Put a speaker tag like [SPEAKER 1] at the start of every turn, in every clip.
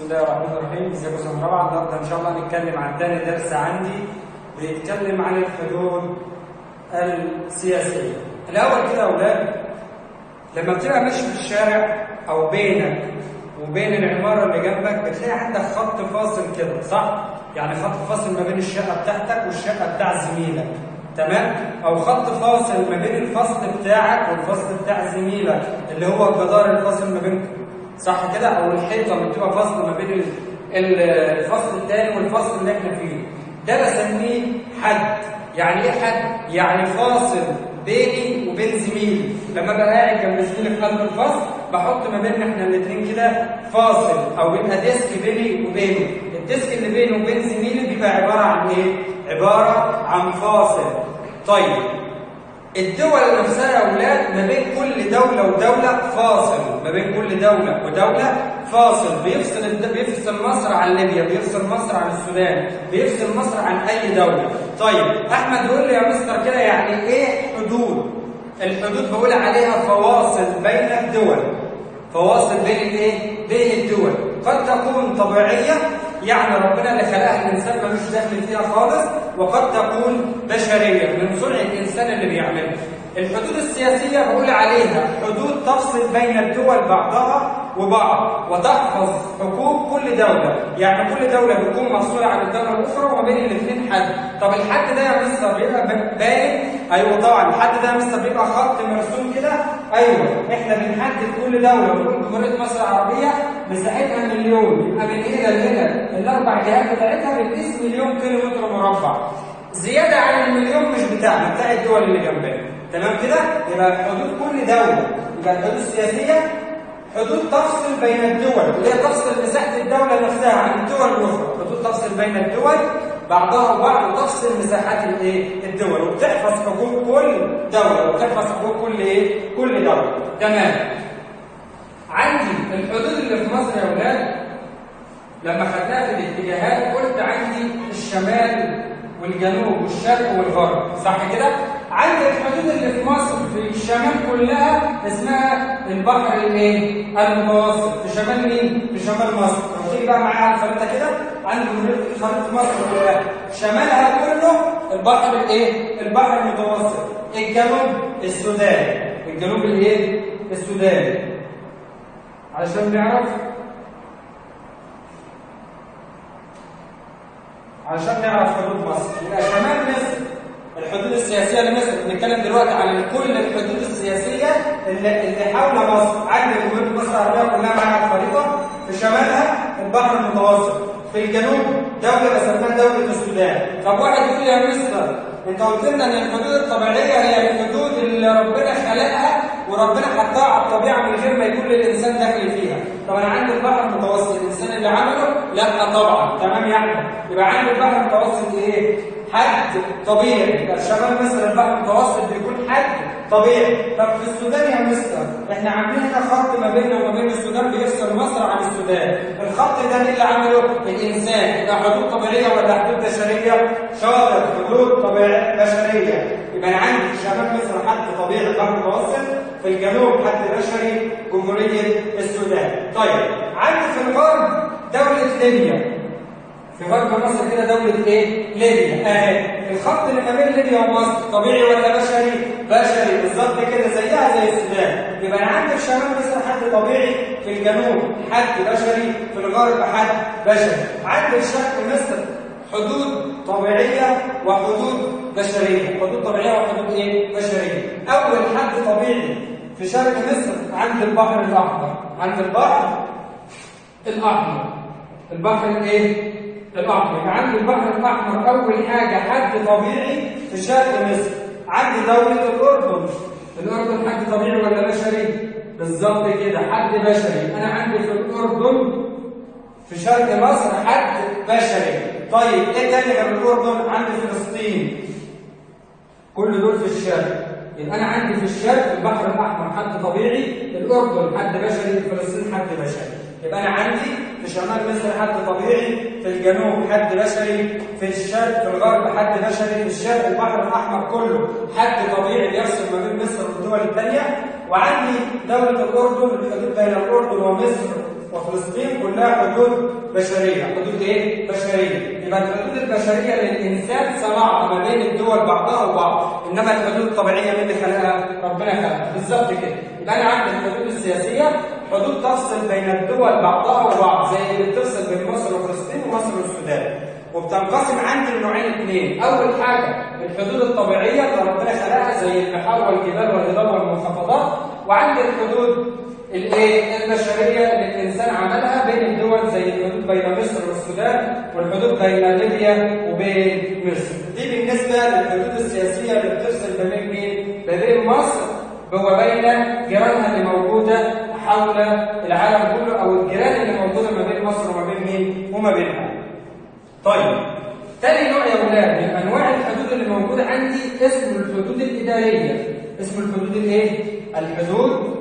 [SPEAKER 1] الله الرحمن الرحيم ازيكم سنه رابعه النهارده ان شاء الله هنتكلم عن تاني درس عندي بيتكلم عن الحدود السياسيه. الاول كده يا اولاد لما بتبقى ماشي في الشارع او بينك وبين العماره اللي جنبك بتلاقي عندك خط فاصل كده صح؟ يعني خط فاصل ما بين الشقه بتاعتك والشقه بتاع زميلك تمام؟ او خط فاصل ما بين الفصل بتاعك والفصل بتاع زميلك اللي هو الجدار الفاصل ما بينكم صح كده او الحيطه اللي بتبقى فاصله ما بين ال- ال- الفصل الثاني والفصل اللي احنا فيه ده بسميه حد يعني ايه حد يعني فاصل بيني وبين زميلي لما ابقى قاعد جنب زميلي في قلب الفصل بحط ما بيننا احنا الاثنين كده فاصل او بيبقى ديسك بيني وبينه الديسك اللي بيني وبين زميلي بيبقى عباره عن ايه عباره عن فاصل طيب الدول نفسها يا اولاد ما بين كل دوله ودوله فاصل ما بين كل دوله ودوله فاصل بيفصل الد- بيفصل مصر عن ليبيا بيفصل مصر عن السودان بيفصل مصر عن اي دوله طيب احمد يقول لي يا مستر كده يعني ايه حدود الحدود بقول عليها فواصل بين الدول فواصل بين الايه بين الدول قد تكون طبيعيه يعني ربنا اللي خلقها الانسان ملوش دخل فيها خالص وقد تكون بشريه من صنع الانسان اللي بيعملها الحدود السياسيه بقول عليها حدود تفصل بين الدول بعضها وبعض وتحفظ حقوق كل دوله يعني كل دوله بتكون مفصوله عن الدوله الاخرى وما بين الاثنين حد طب الحد ده يا مستر بيبقى ب- باين ايوه طبعا الحد ده يا مستر بيبقى خط مرسوم كده ايوه احنا بنحدد كل دوله ونقول جمهوريه مصر العربيه مساحتها مليون يبقى من هنا لهنا الاربع جهات بتاعتها بتقيس مليون كيلو متر مربع زياده عن المليون مش بتاعنا بتاع الدول اللي جنبنا تمام كده يبقى حدود كل دوله يبقى الحدود السياسيه حدود تفصل بين الدول اللي هي تفصل مساحه الدوله نفسها عن الدول الاخرى حدود تفصل بين الدول بعضها وبعض وتفصل مساحات الايه الدول وبتحفظ حقوق كل دوله وبتحفظ حقوق كل ايه كل دوله تمام عندي الحدود اللي في مصر يا اولاد لما خدناها في الاتجاهات قلت عندي الشمال والجنوب والشرق والغرب صح كده عندي الحدود اللي في مصر في الشمال كلها اسمها البحر الايه المتوسط في شمال مين في شمال مصر لو تيجي بقى معايا على الخريطه كده عندي خريطه مصر كلها شمالها كله البحر الايه البحر المتوسط الجنوب السودان الجنوب الايه السودان علشان نعرف علشان نعرف حدود مصر يبقى شمال مصر الحدود السياسيه لمصر بنتكلم دلوقتي عن كل الحدود السياسيه اللي اللي حول مصر عندي جمهوريه مصر العربيه كلها معاها على الخريطه في شمالها البحر المتوسط في الجنوب دوله بسميها دوله السودان طب واحد يقول لي يا مستر انت قلت لنا ان الحدود الطبيعيه هي الحدود اللي ربنا خلقها وربنا حطها على الطبيعه من غير ما يكون للانسان دخل فيها طب انا عندي البحر المتوسط الانسان اللي عمله لا طبعا تمام يا احمد يبقى عندي البحر المتوسط ايه حد طبيعي يبقى شمال مصر البحر المتوسط بيكون حد طبيعي طب في السودان يا مستر احنا عاملين هنا خط ما بيننا وما بين السودان بيفصل مصر عن السودان الخط ده مين اللي عمله الانسان يبقى حدود طبيعيه ولا حدود بشريه شاطر حدود طبيعيه بشريه يبقى انا عندي في شمال مصر حد طبيعي البحر المتوسط في الجنوب حد بشري جمهوريه السودان طيب عندي في الغرب دوله ليبيا في غرب مصر كده دولة ايه؟ ليبيا اهي الخط اللي ما بين ليبيا ومصر طبيعي ولا بشري؟ بشري بالظبط كده زيها زي السودان يبقى انا عندي في شمال مصر حد طبيعي في الجنوب حد بشري في الغرب حد بشري عندي في شرق مصر حدود طبيعية وحدود بشرية حدود طبيعية وحدود ايه؟ بشرية أول حد طبيعي في شرق مصر عند البحر الأحمر عند البحر الأحمر البحر الايه؟ الأحمر يبقى عندي البحر الأحمر أول حاجة حد طبيعي في شرق مصر عندي دولة الأردن الأردن حد طبيعي ولا بشري؟ بالظبط كده حد بشري أنا عندي في الأردن في شرق مصر حد بشري طيب إيه تاني غير الأردن؟ عندي فلسطين كل دول في الشرق يبقى انا عندي في الشرق البحر الاحمر حد طبيعي الاردن حد بشري فلسطين حد بشري يبقى انا عندي في شمال مصر حد طبيعي في الجنوب حد بشري في الشرق في الغرب حد بشري في الشرق البحر الاحمر كله حد طبيعي بيفصل ما بين مصر والدول الثانيه وعندي دوله الاردن الحدود بين الاردن ومصر وفلسطين كلها حدود بشريه حدود ايه بشريه يبقى الحدود البشريه اللي الانسان صنعها ما بين الدول بعضها وبعض انما الحدود الطبيعيه مين اللي خلقها ربنا خلقها بالظبط كده يبقى انا عندي الحدود السياسيه حدود تفصل بين الدول بعضها وبعض زي اللي بتفصل بين مصر وفلسطين ومصر والسودان وبتنقسم عندي لنوعين اثنين اول حاجه الحدود الطبيعيه اللي ربنا خلقها زي البحار والجبال والهضاب والمنخفضات وعندي الحدود الايه البشريه اللي الانسان عملها بين الدول زي الحدود بين مصر والسودان والحدود بين ليبيا وبين مصر دي بالنسبه للحدود السياسيه اللي بتفصل ما بين مين ما بين مصر وبين جيرانها اللي موجوده حول العالم كله او الجيران اللي موجوده ما بين مصر وما بين مين وما بينها طيب تاني نوع يا ولاد من انواع الحدود اللي موجوده عندي اسمه الحدود الاداريه اسمه الحدود الايه الحدود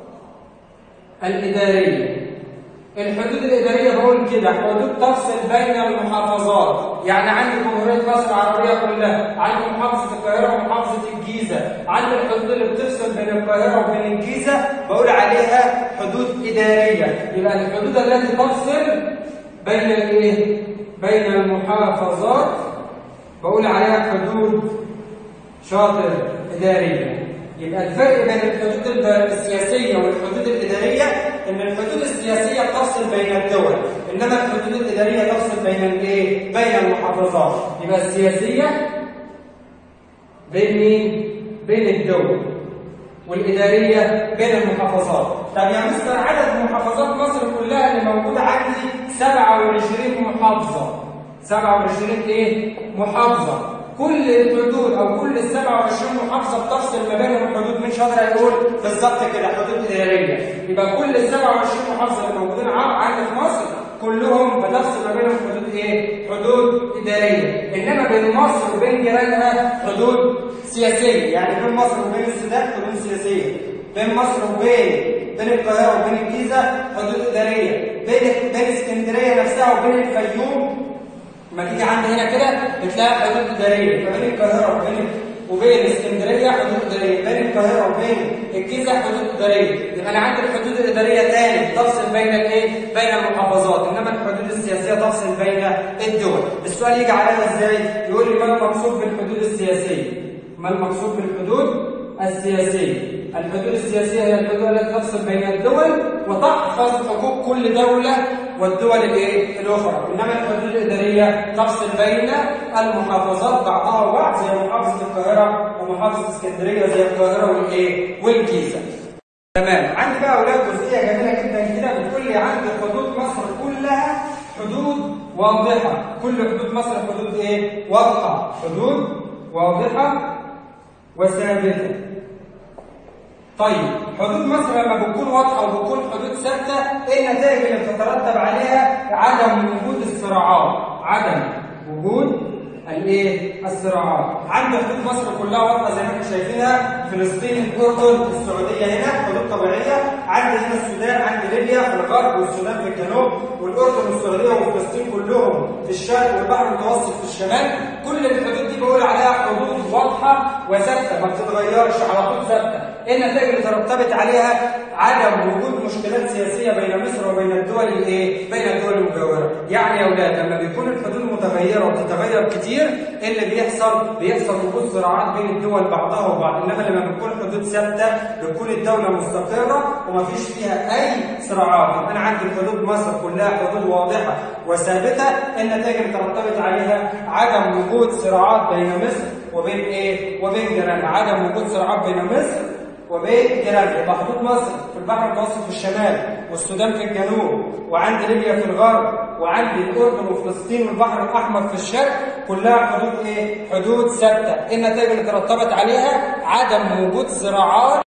[SPEAKER 1] الاداريه الحدود الاداريه بقول كده حدود تفصل بين المحافظات يعني عندي جمهوريه مصر العربيه كلها عندي محافظه القاهره ومحافظه الجيزه عندي الحدود اللي بتفصل بين القاهره وبين الجيزه بقول عليها حدود اداريه يبقى الحدود التي تفصل بين الايه بين المحافظات بقول عليها حدود شاطر إدارية يبقى الفرق بين الحدود السياسية والحدود الإدارية إن الحدود السياسية تفصل بين الدول إنما الحدود الإدارية تفصل بين الإيه؟ بين المحافظات يبقى السياسية بين مين؟ بين الدول والإدارية بين المحافظات طب يا مستر عدد محافظات مصر كلها اللي موجودة عندي 27 محافظة 27 ايه؟ محافظة كل الحدود او كل ال 27 محافظة بتفصل ما بينهم حدود مش هقدر اقول بالظبط كده حدود إدارية يبقى كل ال 27 محافظة اللي موجودين عندي في مصر كلهم بتفصل ما بينهم حدود ايه؟ حدود إدارية إنما بين مصر وبين جيرانها حدود سياسية يعني بين مصر وبين السودان حدود سياسية بين مصر وبين بين القاهرة وبين الجيزة حدود إدارية بين بين اسكندرية نفسها وبين الفيوم لما تيجي عندي هنا كده بتلاقي حدود إدارية فبين القاهرة وبين وبين اسكندرية حدود إدارية بين القاهرة وبين الجيزة حدود إدارية يبقى أنا عندي الحدود الإدارية تاني تفصل بين الإيه؟ بين المحافظات إنما الحدود السياسية تفصل بين الدول السؤال يجي عليها إزاي؟ يقول لي ما المقصود بالحدود السياسية؟ ما المقصود بالحدود السياسية الحدود السياسية هي الحدود التي تفصل بين الدول وتحفظ حقوق كل دولة والدول الايه الاخرى انما الحدود الاداريه تفصل بين المحافظات بعضها وبعض زي محافظه القاهره ومحافظه اسكندريه زي القاهره والايه والجيزه تمام عندي بقى اولاد جزئيه جميله جدا كده بتقول لي عندي حدود مصر كلها حدود واضحه كل حدود مصر حدود ايه واضحه حدود واضحه وثابته طيب حدود مصر لما بتكون واضحه وبتكون حدود ثابته ايه النتائج اللي بتترتب عليها عدم وجود الصراعات عدم وجود الايه الصراعات عند حدود مصر كلها واضحه زي ما احنا شايفينها فلسطين الاردن السعوديه هنا حدود طبيعيه عندي هنا السودان عندي ليبيا في الغرب والسودان في الجنوب والاردن والسعوديه وفلسطين كلهم في الشرق والبحر المتوسط في الشمال كل الحدود دي بقول عليها حدود واضحه وثابته ما بتتغيرش على طول ثابته ايه النتائج اللي ترتبت عليها عدم وجود مشكلات سياسيه بين مصر وبين الدول الايه بين الدول المجاوره يعني يا اولاد لما بيكون الحدود متغيره وبتتغير كتير ايه اللي بيحصل بيحصل وجود صراعات بين الدول بعضها وبعض انما لما بتكون حدود ثابته بتكون الدوله مستقره وما فيش فيها اي صراعات انا عندي حدود مصر كلها حدود واضحه وثابته النتائج اللي ترتبت عليها عدم وجود صراعات بين مصر وبين ايه وبين جيرانها عدم وجود صراعات بين مصر وبين جيرانها يبقى حدود مصر في البحر المتوسط في الشمال والسودان في الجنوب وعندي ليبيا في الغرب وعندي الاردن وفلسطين والبحر الاحمر في الشرق كلها حدود ايه حدود ثابته النتائج اللي ترتبت عليها عدم وجود صراعات